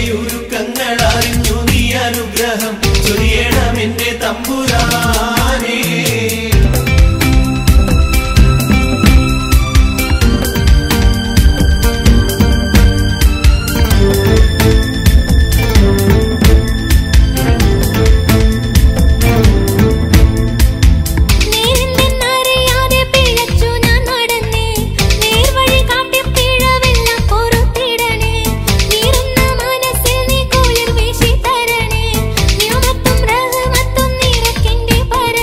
ഒരുക്കങ്ങൾ അറിഞ്ഞു നീ അനുഗ്രഹം ചൊരിയണം എന്റെ തമ്പുരാനേ നേരെന്തെന്നറിയാതെ പിഴച്ചു ഞാൻ നടന്നേ നേർവഴി കാട്ടി പിഴവെല്ലാം പൊറുത്തിടണേ നീറുന്ന മനസ്സിൽ നീ കുളിർ വീശി തരണേ നിയമത്തും റഹ്മത്തും നിറക്കെന്റെ പര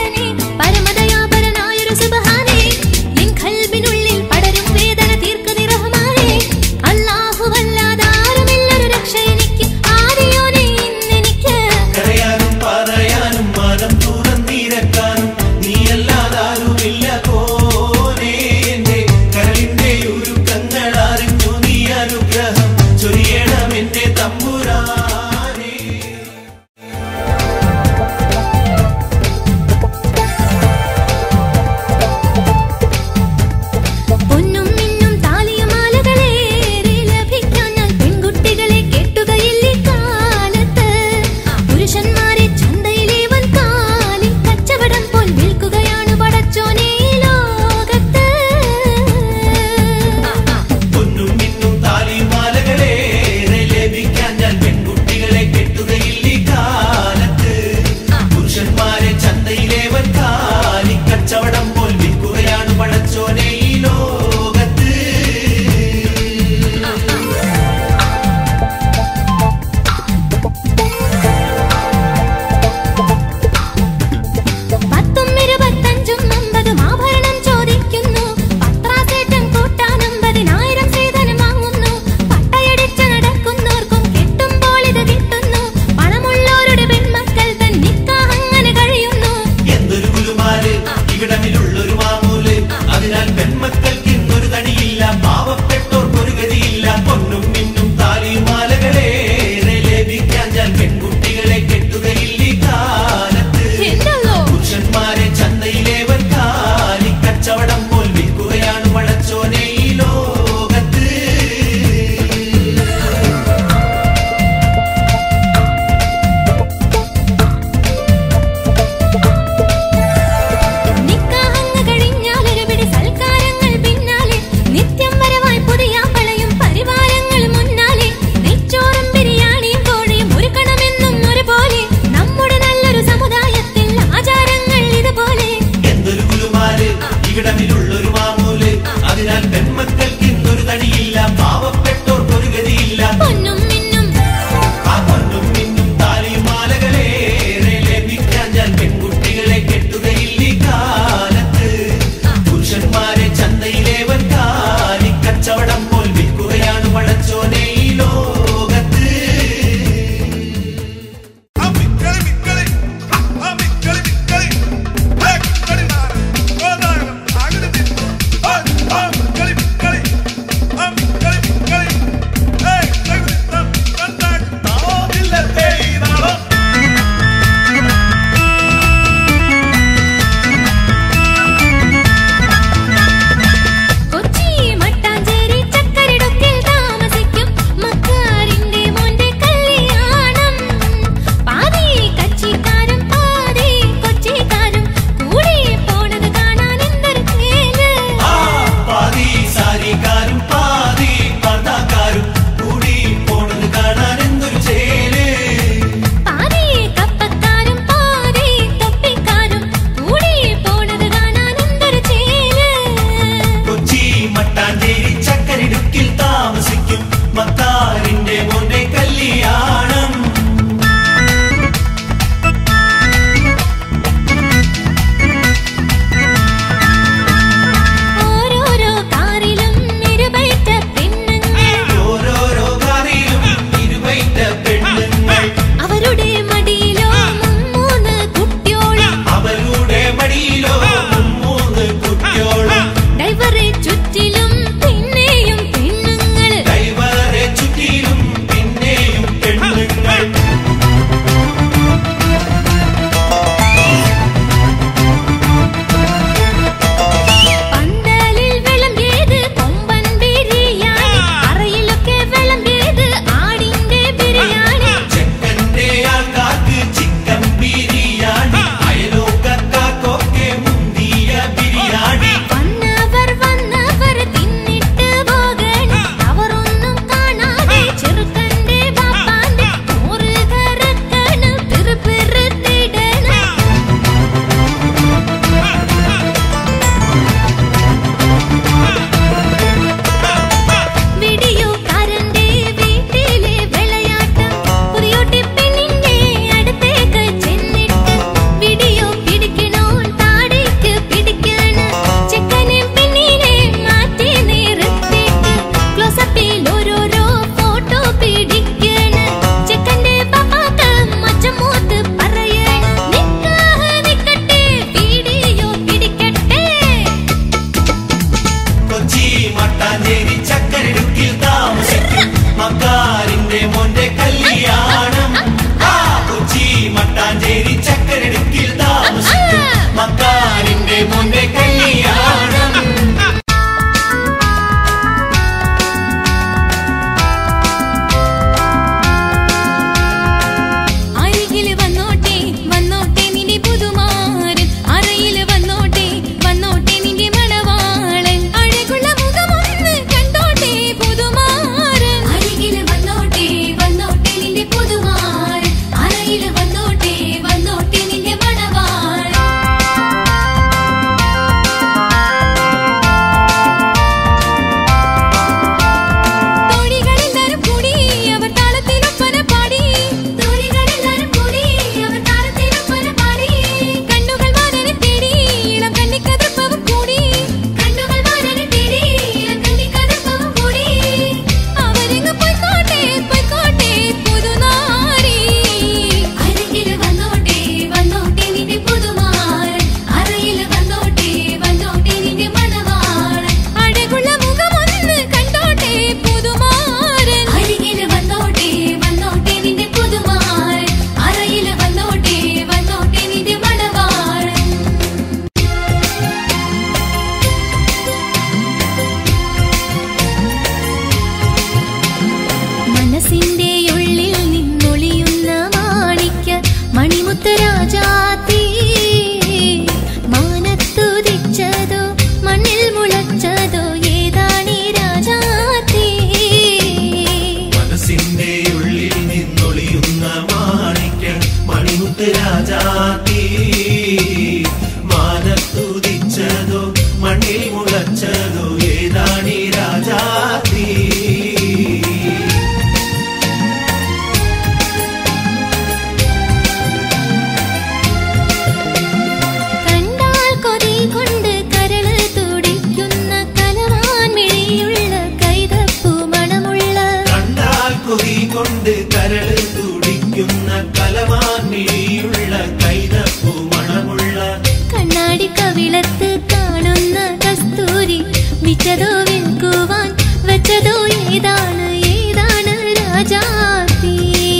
മണിമുത്ത് രാജാതി മാനത്തുദിച്ചതോ മണ്ണിൽ മുളച്ചതോ ഏതാണീ രാജാതി കണ്ടാൽ കൊതി കൊണ്ട് കരള് തുടിക്കുന്ന കലവാൻ മിഴിയുള്ള കൈതപ്പൂ മണമുള്ള കണ്ടാൽ കൊതി കൊണ്ട് കരള് തുടിക്കുന്ന കലവാൻ മിഴിയുള്ള കൈതപ്പൂ മണമുള്ള കണ്ണാടി കവിളത്ത് കാണുന്ന കസ്തൂരി വിറ്റതോ വിൽക്കുവാൻ വെച്ചതോ ഏതാണ് ഏതാണ് രാജാത്തി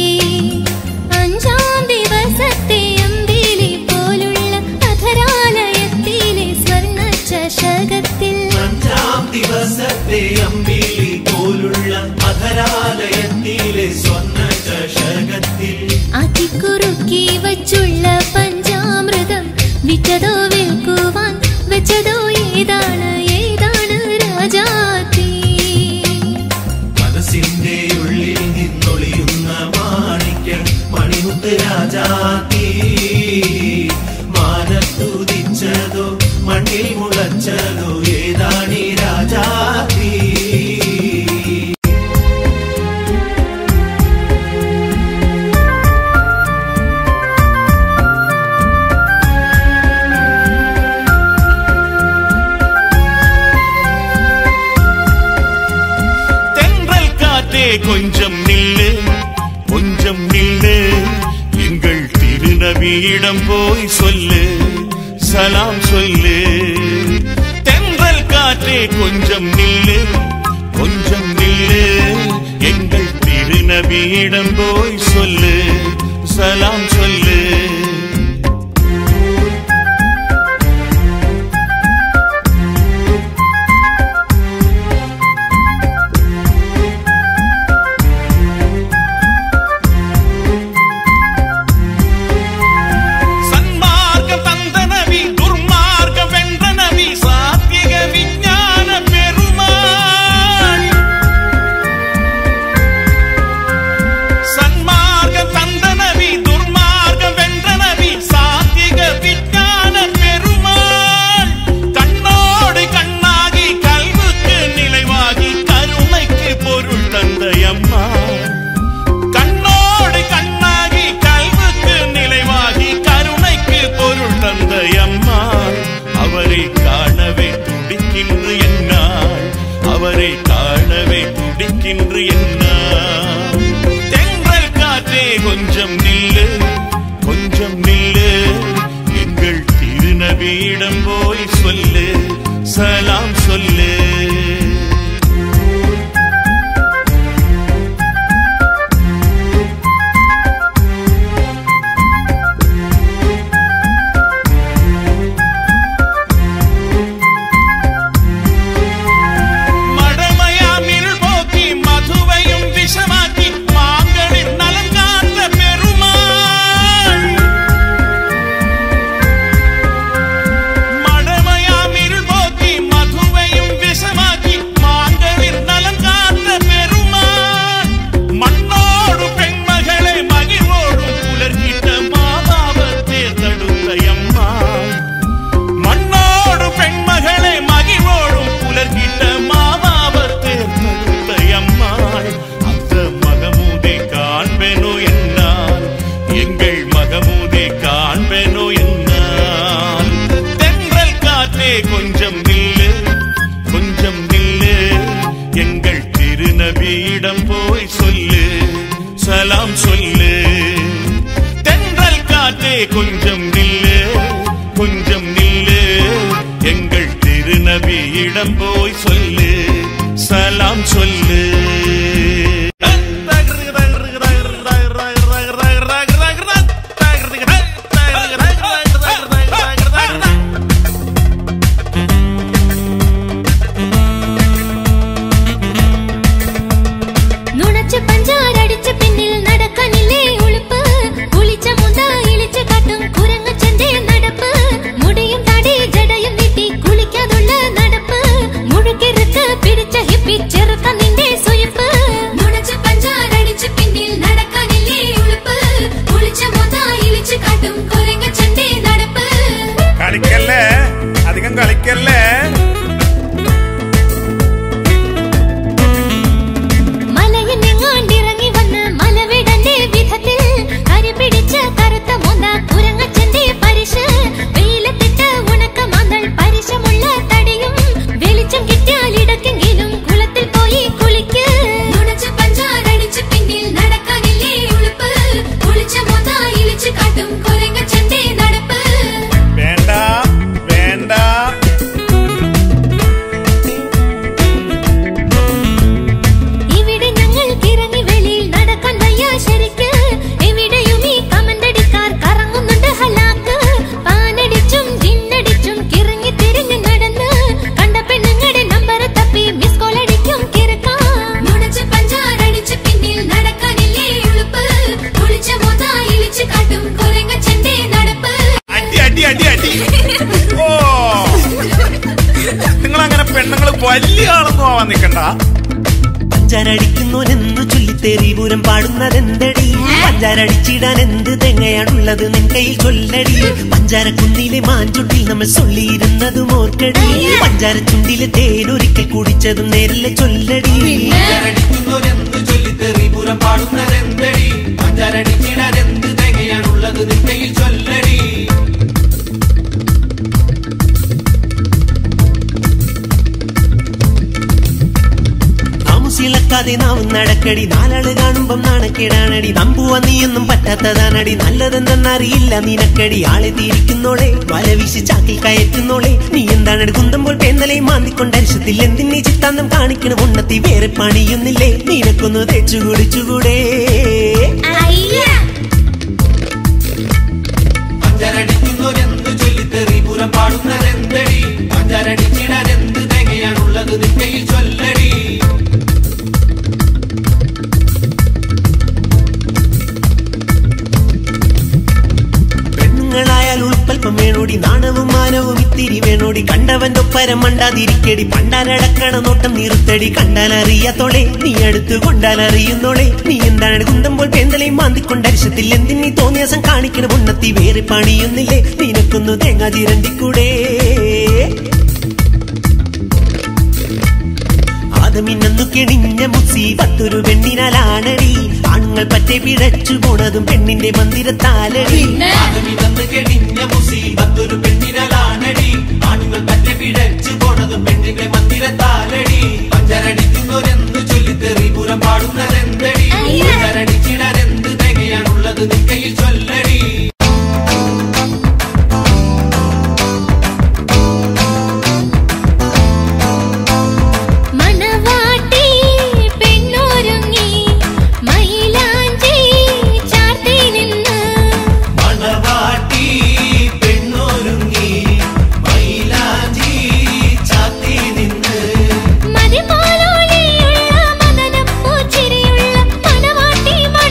അഞ്ചാം ദിവസത്തെ അമ്പിളി പോലുള്ള അധരാലയത്തിലെ സ്വർണ്ണ ചഷകത്തിൽ അഞ്ചാം ദിവസത്തെ അമ്പിളി പോലുള്ള അധരാലയത്തിലെ സ്വർണ്ണ ചഷകത്തിൽ അതിക്കുറുക്കി വച്ചുള്ള പഞ്ചാമൃതം വിറ്റതോ വിൽക്കുവാൻ വെച്ചതോ ഏതാണ് ഏതാണ് രാജാത്തി മനസ്സിന്റെ ഉള്ളിൽ നിന്നൊളിയുന്ന മാണിക്യം മണിമുത്ത് രാജാതി മാനത്തുദിച്ചതോ മണ്ണിൽ മുളച്ചതോ ഏതാണീ രാജാതി தென்றல் காற்றே கொஞ்சம் நில்லு கொஞ்சம் நில்லு எங்கள் திருநபியிடம் போய் சொல்லு சலாம் சொல்லு தென்றல் காற்றே கொஞ்சம் நில்லு கொஞ்சம் நில்லு எங்கள் திருநபியிடம் போய் சொல்லு சலாம் சொல்லு சன்மார்க்கம் தந்த நபி துர்மார்க்கம் வென்ற நபி சாத்விக விஞ்ஞான பெருமாள் சன்மார்க்கம் தந்த நபி துர்மார்க்கம் வென்ற நபி சாத்விக விஞ்ஞான பெருமாள் கண்ணோடு கண்ணாகி கல்வுக்கு நிலைவாகி கருணைக்கு பொருள் தந்த அம்மா கண்ணோடு கண்ணாகி கல்வுக்கு நிலைவாகி கருணைக்கு பொருள் தந்த அம்மா அவரை காணவே துடிக்கின்ற என்னாள் அவரை காணவே துடிக்கின்ற என்னாள் தென்றல் காற்றே கொஞ்சம் நில்லு கொஞ்சம் நில்லு எங்கள் திருநபியிடம் போய் சொல்லு சலாம் சொல்லு மடமையாமிருள் போக்கி மதுவையும் விஷமாக்கி மாங்களின் நலம் காத்த பெருமாள் மடமையாமிருள் போக்கி மதுவையும் விஷமாக்கி மாங்களின் நலம் காத்த பெருமாள் மண்ணோடு பெண்மகளை மகிழ்வோடும் புலர்கிட்ட மாதாவத்தே தடுத்த அம்மா மண்ணோடு பெண்மகளை மகிழ்வோடும் புலர்கிட்ட மாமாவத்தே தடுத்த அம்மாள் அந்த மகமூதை காண்பேனோ என்னால் எங்கள் மகமூதை காண்பேனோ என்னால் தென்றல் காற்றே கொஞ்சம் நில்லு கொஞ்சம் நில்லு எங்கள் திருநபியிடம் போய் சொல்லு சலாம் சொல்லு தென்றல் காற்றே கொஞ்சம் நில்லு கொஞ்சம் நில்லு எங்கள் திருநபியிடம் போய் சொல்லு சலாம் சொல்லு നുണച്ച് പഞ്ചാരടിച്ച് പിന്നിൽ നടക്കാനില്ലേ ഉളുപ്പ് കുളിച്ച മുന്ത ഇളിച്ച് കാട്ടും കുരങ്ങച്ചന്റെ നടപ്പ് മുടിയും തടി ജടയും നീട്ടി കുളിക്കാതുള്ള നടപ്പ് മുഴുകിറുക്ക് പിടിച്ച ഹിപ്പി ചെറുക്ക നിന്റെ സുയിപ്പ് പഞ്ചാരടിക്കുന്നോനെന്നു ചൊല്ലിത്തേറി പൂരം പാടുന്നതെന്തടി പഞ്ചാരടിച്ചിടാൻ എന്ത് തെങ്ങയാണുള്ളത് നിൻ കയ്യിൽ ചൊല്ലടി പഞ്ചാര കുന്നിലെ മാഞ്ചുട്ടിൽ നമ്മൾ ചൊല്ലിയിരുന്നതും ഓർക്കടി പഞ്ചാര ചുണ്ടിലെ തേനൊരിക്കൽ കുടിച്ചതും നേരിലെ ചൊല്ലടി പഞ്ചാരടിക്കുന്നോരെന്ത് ചൊല്ലിത്തെറി പുറം പാടുന്നതെന്തടി പഞ്ചാരടിച്ചിടാൻ എന്ത് തേങ്ങയാണുള്ളത് നിക്കയിൽ ചൊല്ലടി താമസിലക്കാതെ നാവും നടക്കടി നാലാള് കാണുമ്പം നാണക്കേടാണടി നമ്പുവ നീയൊന്നും പറ്റാത്തതാണടി നല്ലതെന്തെന്നറിയില്ല നിനക്കടി ആളെ തീരിക്കുന്നോളെ വല വീശി ചാക്കിൽ കയറ്റുന്നോളെ നീ എന്താണ് കുന്തമ്പോൾ പേന്തലെ മാന്തിക്കൊണ്ട് അരിശത്തിൽ എന്തിനീ ചിത്താന്തം കാണിക്കണ ഉണ്ണത്തി വേറെ പണിയൊന്നില്ലേ നിനക്കൊന്ന് തേച്ചു കുടിച്ചുകൂടെ പഞ്ചാരടിക്കുന്നോരെന്ത് ചൊല്ലിത്തെറി പുറം പാടുന്നതെന്തടി പഞ്ചാരടിച്ചിടാൻ എന്ത് തേങ്ങയാണുള്ളത് നിക്കയിൽ ചൊല്ലടി പെണ്ണുങ്ങളായാൽ ഉൾപ്പൽപ്പം വേണോടി നാണവും മാനവും ഇത്തിരി വേണോടി കണ്ടവന്റെ ഒപ്പരം മണ്ടാതിരിക്കടി പണ്ടാലടക്കണ നോട്ടം നിർത്തടി കണ്ടാലറിയാത്തോളെ നീ അടുത്ത് കൊണ്ടാലറിയുന്നോളെ നീ എന്താണ് കുന്തമ്പോൾ പേന്തലയും മാന്തിക്കൊണ്ട് അരിശത്തിൽ എന്തിനീ തോന്നിയാസം കാണിക്കണ ഉണ്ണത്തി വേറെ പണിയൊന്നില്ലേ നിനക്കൊന്നു തേങ്ങാ ചിരണ്ടിക്കൂടെ ആദമിന്നു കെണിഞ്ഞ മുസീബത്തൊരു പെണ്ണിനാലാണടി ആണുങ്ങൾ പറ്റെ പിഴച്ചു പോണതും പെണ്ണിന്റെ മന്ദിരത്താലടി ആദമിതന്ന് കെടിഞ്ഞ മുസീബത്തൊരു പെണ്ണിരലാണടി ആണുങ്ങൾ പറ്റ പിഴച്ചു പോണത് പെണ്ണിന്റെ മന്ദിരത്താലടി പഞ്ചാരടിക്കുന്നോരെന്ത് ചൊല്ലിത്തെറി പുറം പാടുന്നതെന്തടി പഞ്ചാരടിച്ചിടാൻ എന്ത് തേങ്ങയാണുള്ളത് നിക്കയിൽ ചൊല്ലടി മണവാട്ടി പെണ്ണൊരുങ്ങി മൈലാഞ്ചി ചാർത്തി നിന്ന് മണവാട്ടി പെണ്ണൊരുങ്ങി മൈലാഞ്ചി ചാത്തി നിന്ന് മതിപോലോളിയുള്ള മദനപ്പൂച്ചിരിയുള്ള മണവാട്ടി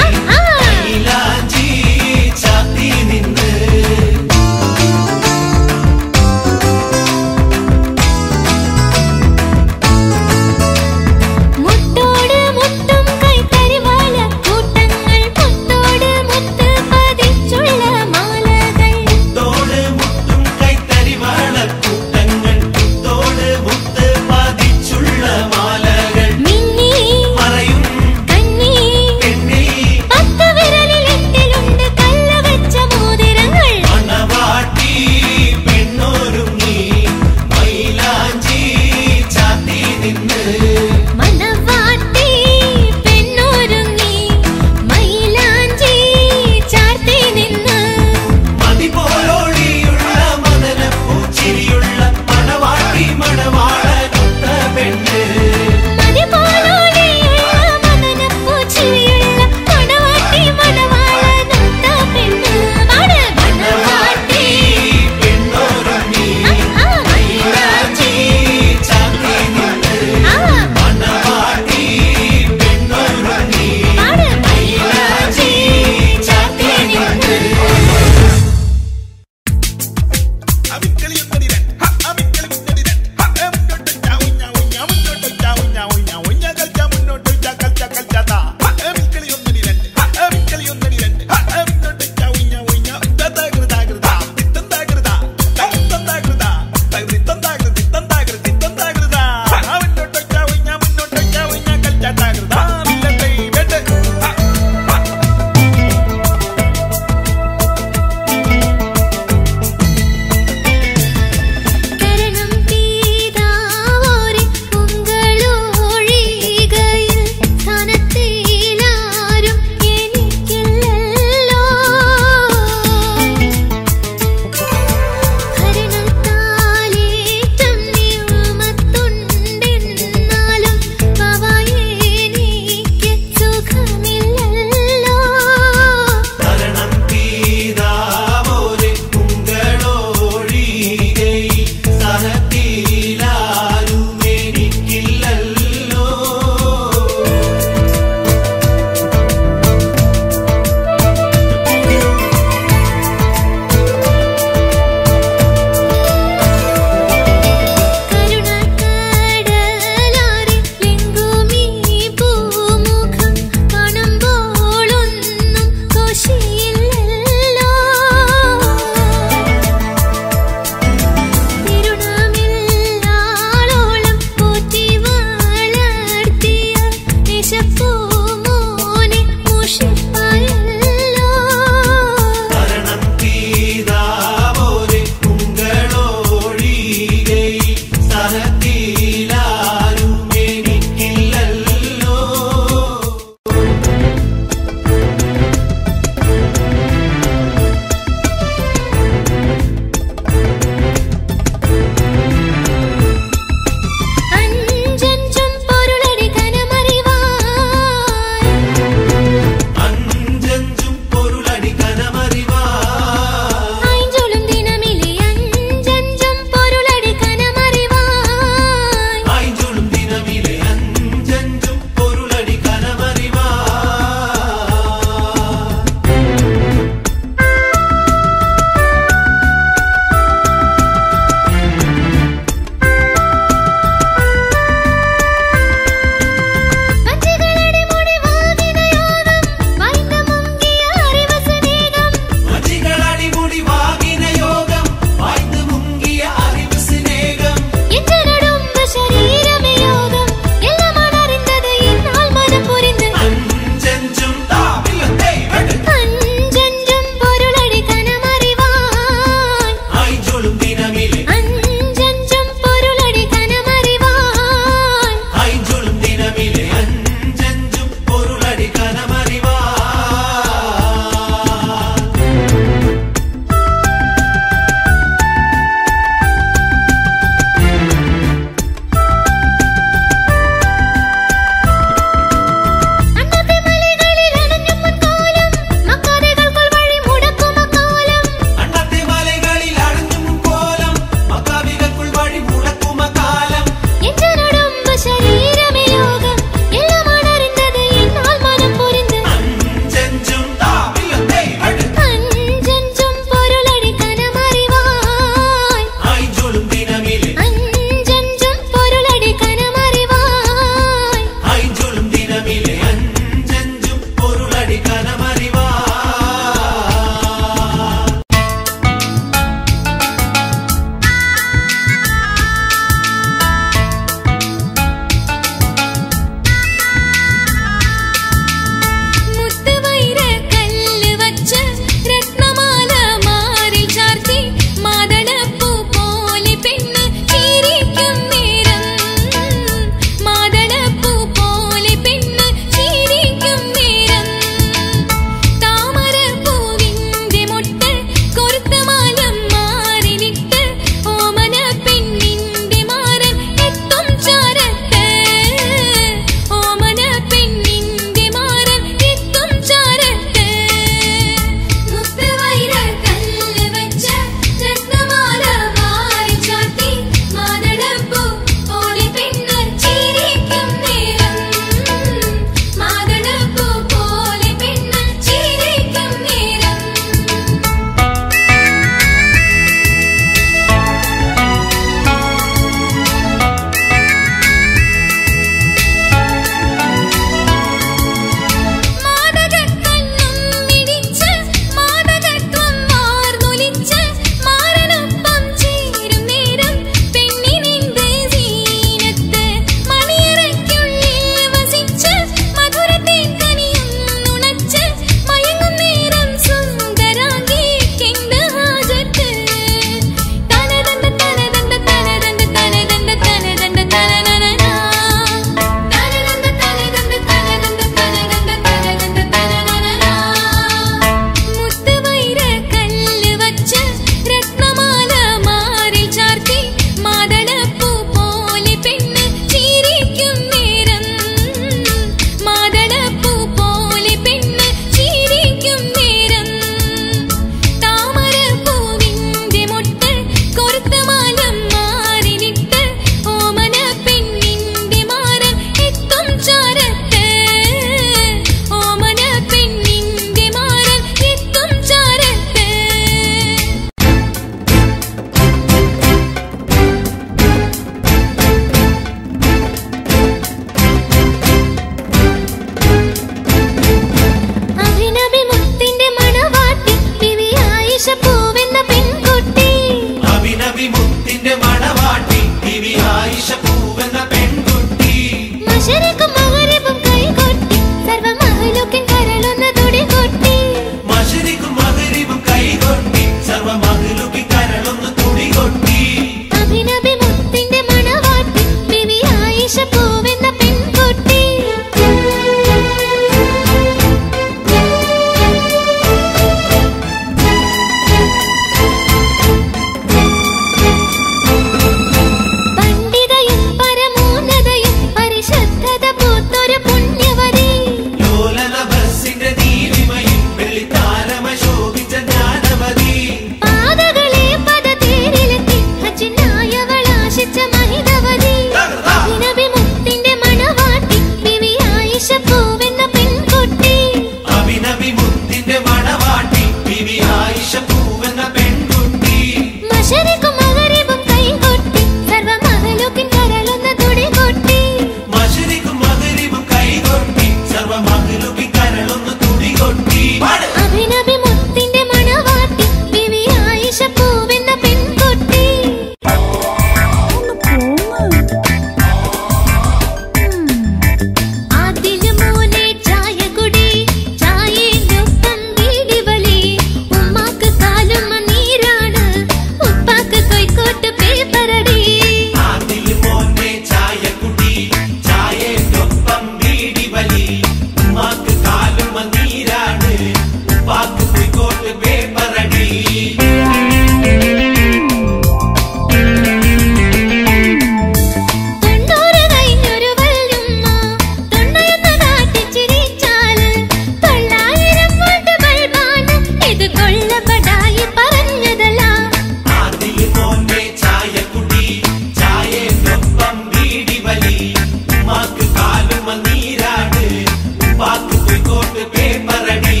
തൊണ്ണൂറ് കഴിഞ്ഞൊരു വല്യമ്മ തൊണ്ണയെന്ന് കാട്ടിച്ചിരിച്ചാല് തൊള്ളായിരം കൊണ്ട് ബൾബാണ് ഇത് കൊള്ളപ്പെടായി പറഞ്ഞതല്ല ആദില് മോനെ ചായക്കുടി ചായക്കൊപ്പം വീടി വലി ഉമ്മാക്ക് കാലുമ നീരാട് ഉപ്പാക്ക് പുയ്ക്കോട്ട് പേപ്പറടി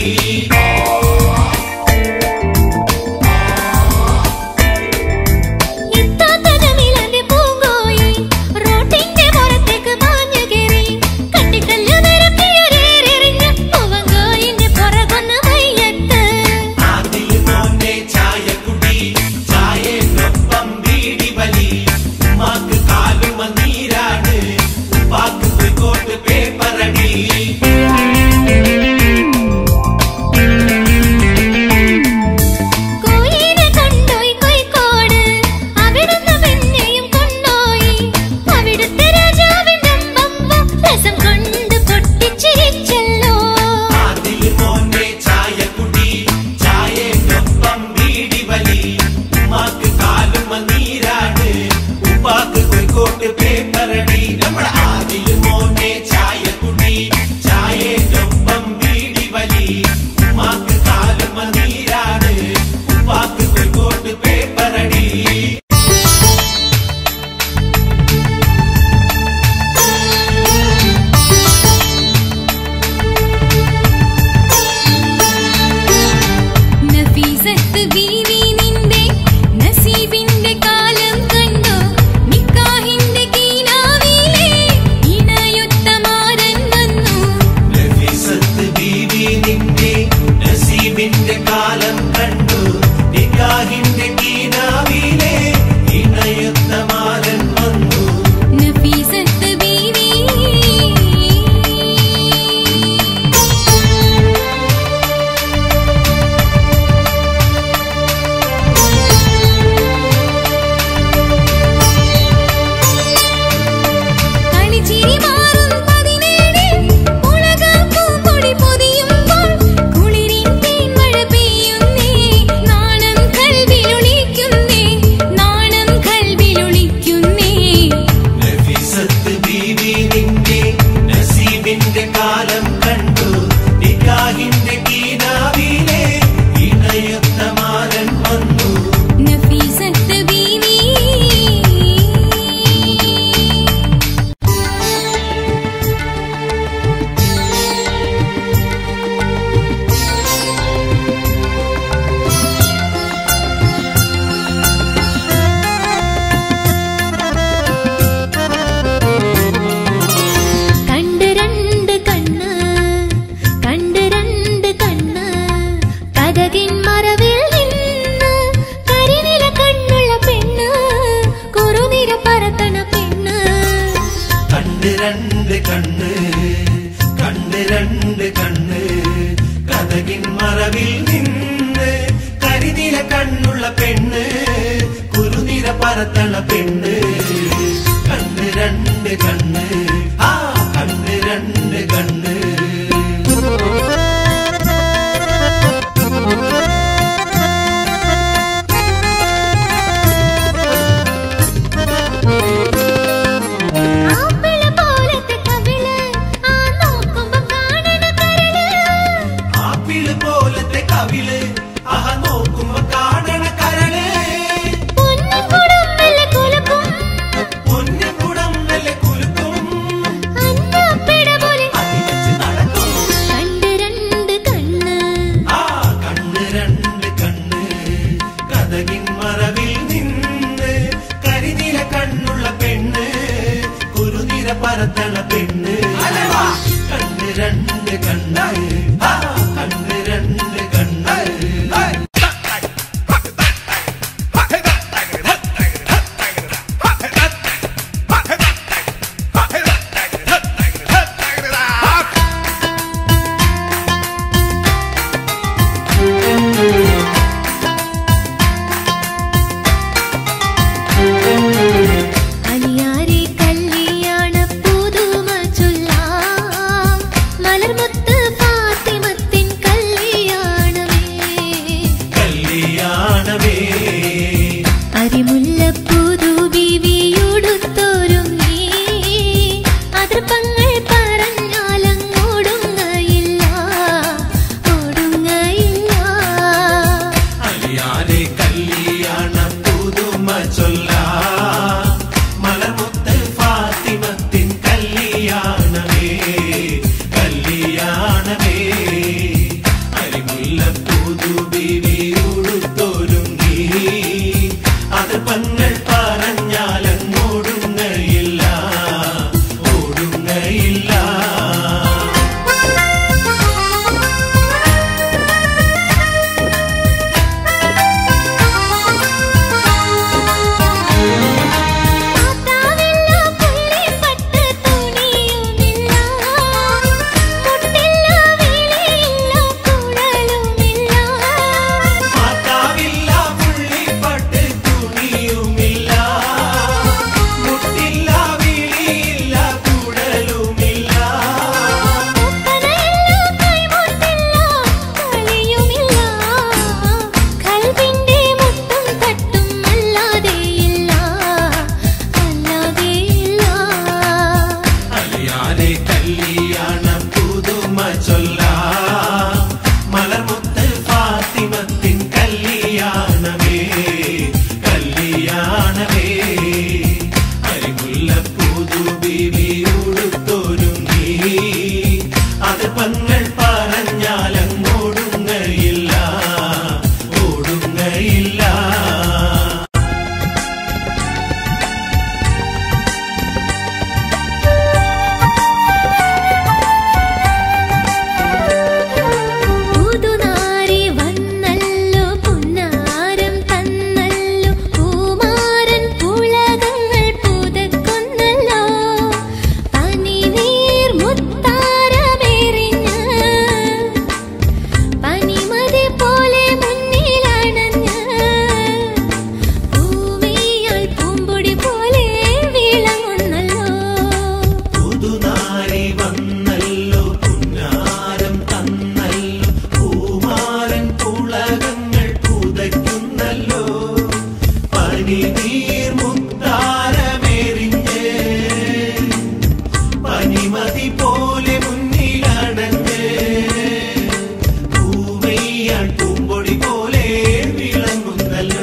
ഇത്താത്തനമിളന്റെ പൂങ്കോയി റോട്ടിന്റെ പുറത്തേക്ക് പാഞ്ഞു കേറി കട്ടിക്കല്ല് നിരക്കിയൊരേറെറിഞ്ഞ് പൂവങ്കോയിന്റെ പുറകൊന്ന് മയ്യത്ത് ആദില് മോനെ ചായക്കുടി ചായക്കൊപ്പം വീടി വലി ഉമ്മാക്ക് കാലുമ നീരാട് ഉപ്പാക്ക് പുയ്ക്കോട്ട് പേപ്പറടി കോയിനെ കൊണ്ടോയി കോഴിക്കോട് അവിടുന്ന് പിന്നെയും കൊണ്ടോയി അവിടുത്തെ രാജാവിന്റെ അമ്മമ്മ രസം കൊണ്ട് പൊട്ടിച്ചിരിച്ചല്ലോ ആദില് മോനെ ചായക്കുടി ചായക്കൊപ്പം വീടി വലി ഉമ്മാക്ക് കാലുമ നീരാട് ഉപ്പാക്ക് കോഴിക്കോട്ട് പേപ്പറടി നമ്മുടെ ആദില് മോനെ ചായക്കുടി ചായക്കൊപ്പം വീടി വലി ഉമ്മാക്ക് കാലുമ നീരാട് ഉപ്പാക്ക് കോഴിക്കോട്ട് പേപ്പറടി നഫീസത്ത് ബീവി നിന്റെ നസീബിന്റെ കാലം കണ്ടു നിക്കാഹിന്റെ കീനാവിലെ ഇണയൊത്ത മാരൻ വന്നു നഫീസത്ത് ബീവി നിന്റെ നസീബിന്റെ കാലം കണ്ടു നിക്കാഹിന്റെ കീനാവിലെ ഇണയുത്ത മാലൻ വന്നു നഫീസത്ത് ബീവി കളിച്ചിരി മാറും പതിനേഴിൽ ഉലകാപ്പൂ പൊടി പൊതിയുമ്പോൾ കുളിരിൻ തേൻമഴ പെയ്യുന്നേ നാണം കൽവിലൊളിക്കുന്നേ നാണം കൽവിലൊളിക്കുന്നേ നഫീസത്ത് ബീവി നിന്റെ നസീബിന്റെ കാലം കണ്ടു നിക്കാഹിന്റെ കീനാവിലെ ഇണയുത്ത മാലൻ വന്നു നഫീസത്ത് ബീവി കണ്ട് രണ്ട് കണ്ണ് കണ്ട് രണ്ട് കണ്ണ് കഥകിൻ മറവിൽ നിന്ന് കരിനില കണ്ണുള്ള പെണ്ണ് കുറുനിര പറത്തണ പെണ്ണ് കണ്ട് രണ്ട് കണ്ണ് കണ്ട് രണ്ട് കണ്ണ് കഥകിൻ മറവിൽ നിന്ന് കരിനില കണ്ണുള്ള പെണ്ണ് കുറുനിര പറത്തണ പെണ്ണ് കണ്ട് രണ്ട് കണ്ണ് ആ കണ്ട് രണ്ട് കണ്ണ് ആപ്പിള പോലത്തെ കവിള് ആ നോക്കുമ്പോ കാണണ കരള് ആപ്പിള് പോലത്തെ കവിള് ആഹ നോക്കുമ്പോ കാണണ കരള് പൊന്നിക്കുടം നല്ല കുലുക്കും പൊന്നുകുടം നല്ല കുലുക്കും അലിയാരെ കല്യാണ പുതുമ ചൊല്ല മലമുത്ത് ഫാത്തിമത്തിൻ കല്യാണമേ കല്യാണമേ അരിമുല്ല പുതുബിവി ഉടുത്തൊരുങ്ങി അത് പങ്ങൾ പറഞ്ഞാലങ്ങോടുങ്ങയില്ല ഓടുങ്ങയില്ല ആത്താവില്ല പുള്ളിപ്പട്ട് തുണിയുമില്ല മുട്ടില്ല വീളിയില്ല കുഴലുമില്ല മാതാവില്ല പുള്ളിപ്പട്ട് തുണിയുമില്ല മുട്ടില്ല വിളിയില്ല കുടലുമില്ല ഒപ്പനയില്ല കൈമുട്ടില്ല കളിയുമില്ല കൽവിന്റെ മുട്ടും തട്ടും അല്ലാതെയില്ല അല്ലാതെയില്ല അലിയാരെ കല്യാണ പുതുമ ചൊല്ല മലർമുത്ത് ഫാത്തിമത്തിൻ കല്യാണമേ കല്യാണമേ അരിമുല്ല പുതുബിവി ഉടുത്തൊരുങ്ങി അത് പങ്ങൾ പറഞ്ഞാലങ്ങോടുങ്ങയില്ല ഓടുങ്ങയില്ല പുതുനാരി വന്നല്ലോ പുന്നാരം തന്നല്ലോ പൂമാരൻ പുളകങ്ങൾ പുതക്കുന്നല്ലോ പനിനീർ മുത്താരമേറിഞ്ഞ് പനിമതി പോലെ മുന്നിലണഞ്ഞ് പൂവെയ്യാൽ പൂമ്പൊടി പോലെ വിളങ്ങുന്നല്ലോ പുതുനാരി വന്നല്ലോ പുന്നാരം തന്നല്ലോ പൂമാരൻ പുളകങ്ങൾ പുതയ്ക്കുന്നല്ലോ പനിനീർ മുത്താരമേറിഞ്ഞ് പനിമതി പോലെ മുന്നിലടഞ്ഞ് പൂവെയ്യാൻ പൂമ്പൊടി പോലെ വിളങ്ങുന്നല്ലോ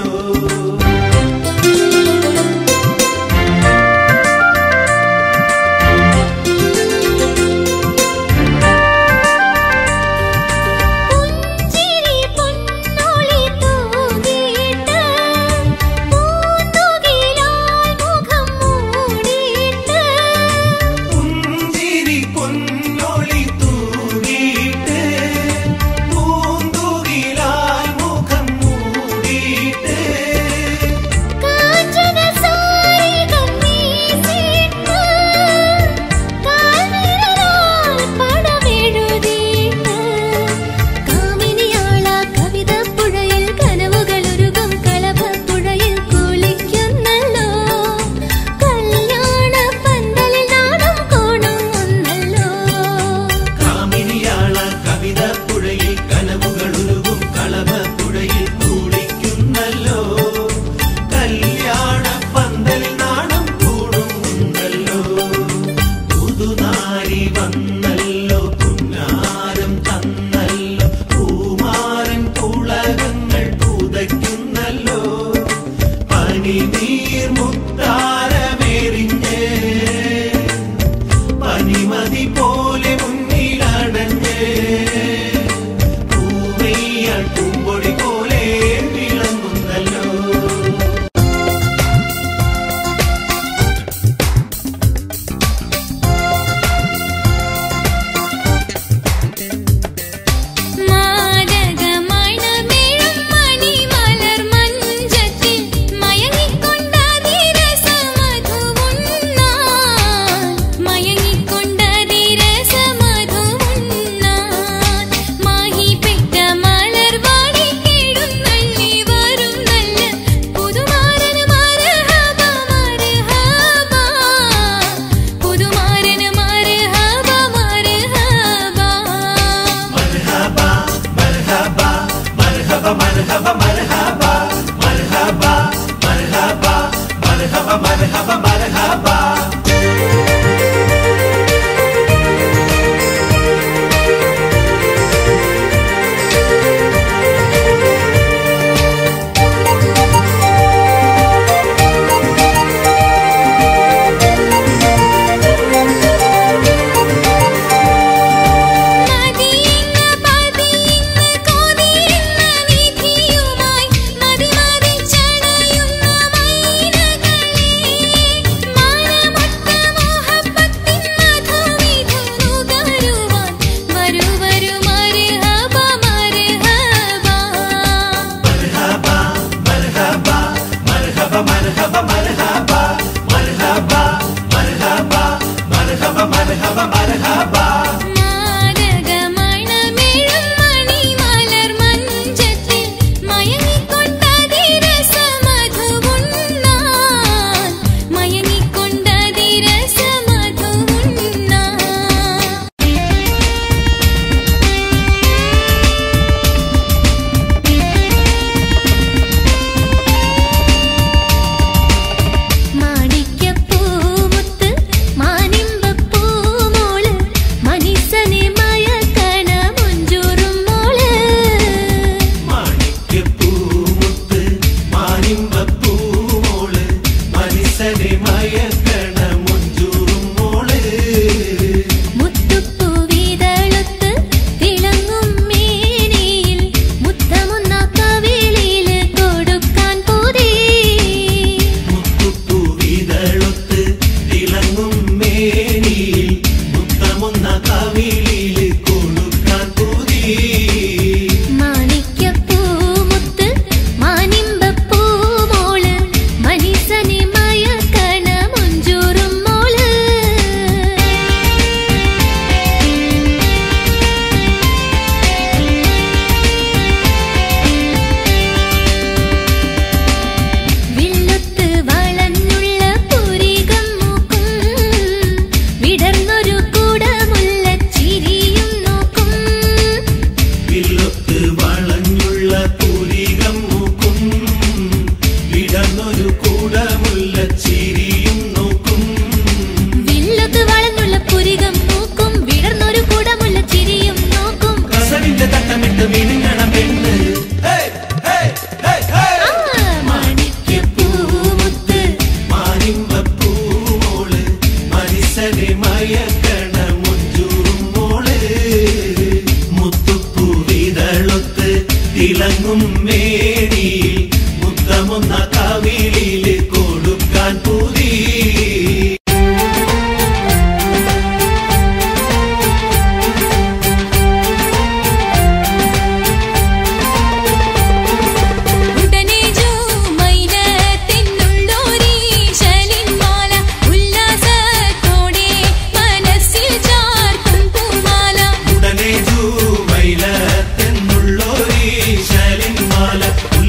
പുഞ്ചിരി പൊന്നൊളി തൂകിയിട്ട് പൂന്തോപ്പിൽ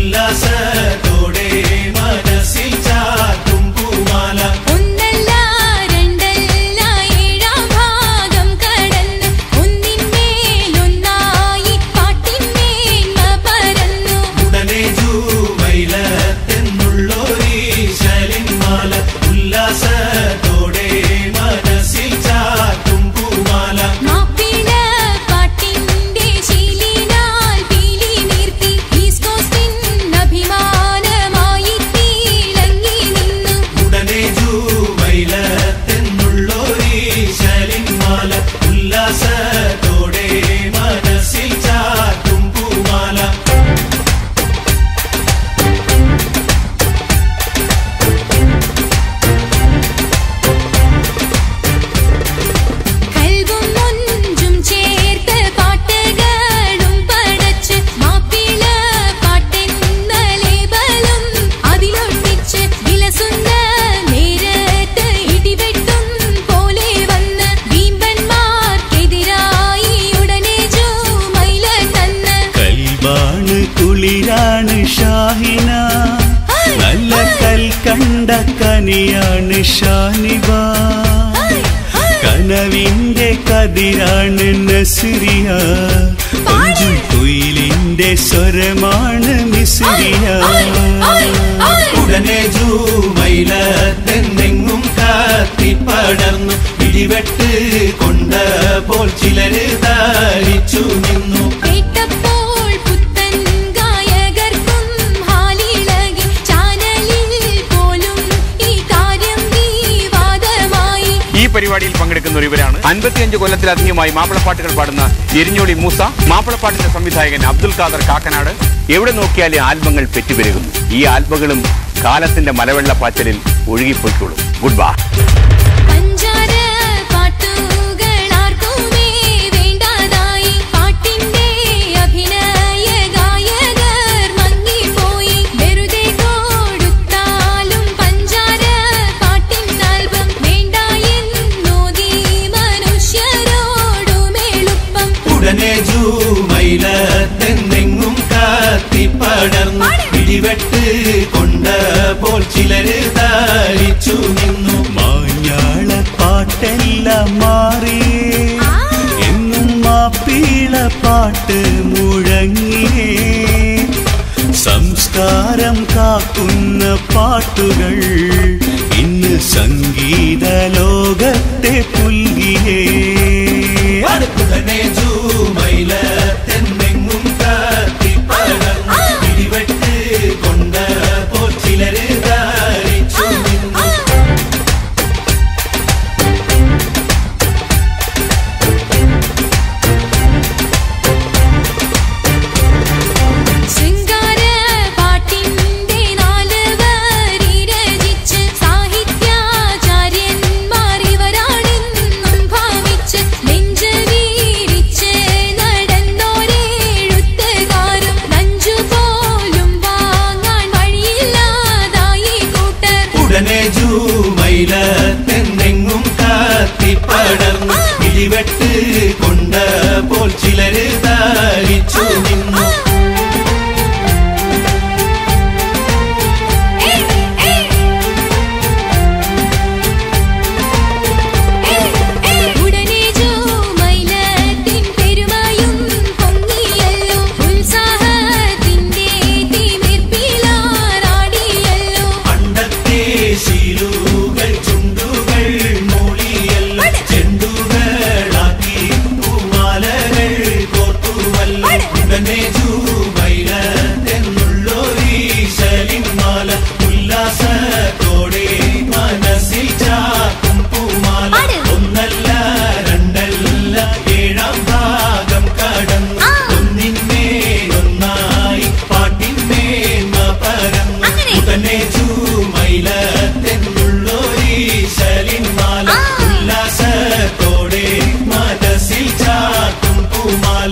ഉല്ലാസത്തോടെ മനസ്സിൽ ചാർത്തും പൂമാല ഒന്നല്ല രണ്ടല്ല ഏഴാം ഭാഗം കടന്ന് ഒന്നിന്മേലൊന്നായി പാട്ടിന്മേന്മ പരന്നു ഉടനെ ജൂമൈലെന്നുള്ളൊരീശലിന്മാല ഉല്ലാസത്തോടെ മനസ്സിൽ ചാർത്തും പൂമാല മാപ്പിള പാട്ടിന്റെ ശീലിനാൽ പീലി നീർത്തി ഈസ്റ്റ് കോസ്റ്റിൻ അഭിമാനമായി തിളങ്ങി നിന്നു ഉടനെ ജൂമൈലെന്നുള്ളൊരീശലിന്മാല ഉല്ലാസത്തോടെ മനസ്സിൽ ചാർത്തും പൂമാല കൽവും മുഞ്ചും ചേർത്ത് പാട്ടുകളും പടച്ച് മാപ്പിള പാട്ടെന്ന ലേബലും അതിലൊട്ടിച്ച് വിലസുന്ന നേരത്ത് ഇടിവെട്ടും പോലെ വന്ന് വീമ്പന്മാർക്കെതിരായി ഉടനെ ജൂമൈല തന്ന് കൽബാണ് കുളിരാണ് ഷാഹിന നല്ല കൽക്കണ്ട കനിയാണ് ഷാനിബ കനവിന്റെ കതിരാണ് നസിറിയ കൊഞ്ചും കുയിലിന്റെ സ്വരമാണ് മിസിറിയ ഉടനെ ജൂമൈല തെന്നെങ്ങും കാത്തിപ്പടർന്നു ഇടിവെട്ട് കൊണ്ട പോൽ ചിലര് ധാരിച്ചു നിന്നു കേട്ടപ്പോൾ പുത്തൻ ഗായകർക്കും ഹാലിളകി ചാനലിൽ പോലും ഈ കാര്യം വിവാദമായി ഈ പരിപാടിയിൽ പങ്കെടുക്കുന്ന ഇവരാണ് അൻപത്തിയഞ്ച് കൊല്ലത്തിലധികമായി മാപ്പിളപ്പാട്ടുകൾ പാടുന്ന എരിഞ്ഞോളി മൂസ മാപ്പിളപ്പാട്ടിന്റെ സംവിധായകൻ അബ്ദുൽ ഖാദർ കാക്കനാട് എവിടെ നോക്കിയാലും ആൽബങ്ങൾ പെറ്റുപെരുകുന്നു ഈ ആൽബങ്ങളും കാലത്തിന്റെ മലവെള്ളപ്പാച്ചലിൽ ഒഴുകിപ്പോയിക്കോളും ഗുഡ് ബാ പഞ്ചാര പാട്ടുകളാർക്കുമേ വേണ്ടാതായി പാട്ടിന്റെ അഭിനയ ഗായകർ മങ്ങിപ്പോയി വെറുതെ കൊടുത്താലും പഞ്ചാര പാട്ടിൻ ആൽബം വേണ്ട എന്നോതി മനുഷ്യരോടുമെളുപ്പം ഉടനെ ജൂമൈല തെന്നെങ്ങും കാത്തിപ്പടർന്നു ഇടിവെട്ട് കൊണ്ട പോൽ ചിലര് ധാരിച്ചു നിന്നു മാഞ്ഞാള പാട്ടെല്ലാം മാറിയേ എന്നും മാപ്പീള പാട്ട് മുഴങ്ങിയേ സംസ്കാരം കാക്കുന്ന പാട്ടുകൾ ഇന്ന് സംഗീത ലോകത്തെ പുൽകിയേ ഉടനെ ജൂമൈല തെന്നെങ്ങും കാത്തിപ്പടർന്നു ഇടിവെട്ട് കൊണ്ട പോൽ ചിലര് ധാരിച്ചു നിന്നു ശൃംഗാര പാട്ടിന്റെ നാല് വരി രചിച്ച് സാഹിത്യാചാര്യന്മാർ ഇവരാണെന്നും ഭാവിച്ച് നെഞ്ച് വീരിച്ച് നടന്നോരെഴുത്തുകാരും നഞ്ചു പോലും വാങ്ങാൻ വഴിയില്ലാതായി കൂട്ടർ ഉടനെ ജൂമൈല തെന്നെങ്ങും കാത്തിപ്പടർന്നു ഇടിവെട്ട് കൊണ്ട പോൽ ചിലര് ധാരിച്ചു നിന്നു ഉടനെ ജോമൈലത്തിൻ പെരുമയും പൊങ്ങിയല്ലോ ഉത്സാഹത്തിന്റെ തിമിർപ്പിലാറാടിയല്ലോ പണ്ടത്തെ ശീലുകൾ ചുണ്ടുകൾ മൂളിയല്ല ചെണ്ടുകളാക്കി പൂമാലകൾ കോർത്തുവല്ലോ ഉടനെ ജൂമൈല തെന്നുള്ളൊരീശലിന്മാല ഉല്ലാസത്തോടെ മനസ്സിൽ ചാക്കും പൂമാല ഒന്നല്ല രണ്ടല്ല ഏഴാം ഭാഗം കടന്നു ഒന്നിന്മേലൊന്നായി പാട്ടിന്മേന്മ പരന്നു ഉടനെ ജൂമൈല തെന്നുള്ളൊരീശലിന്മാല ഉല്ലാസത്തോടെ മനസ്സിൽ ചാക്കും പൂമാല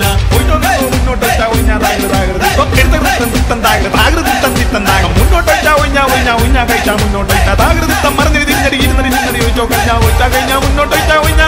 മുന്നോട്ട്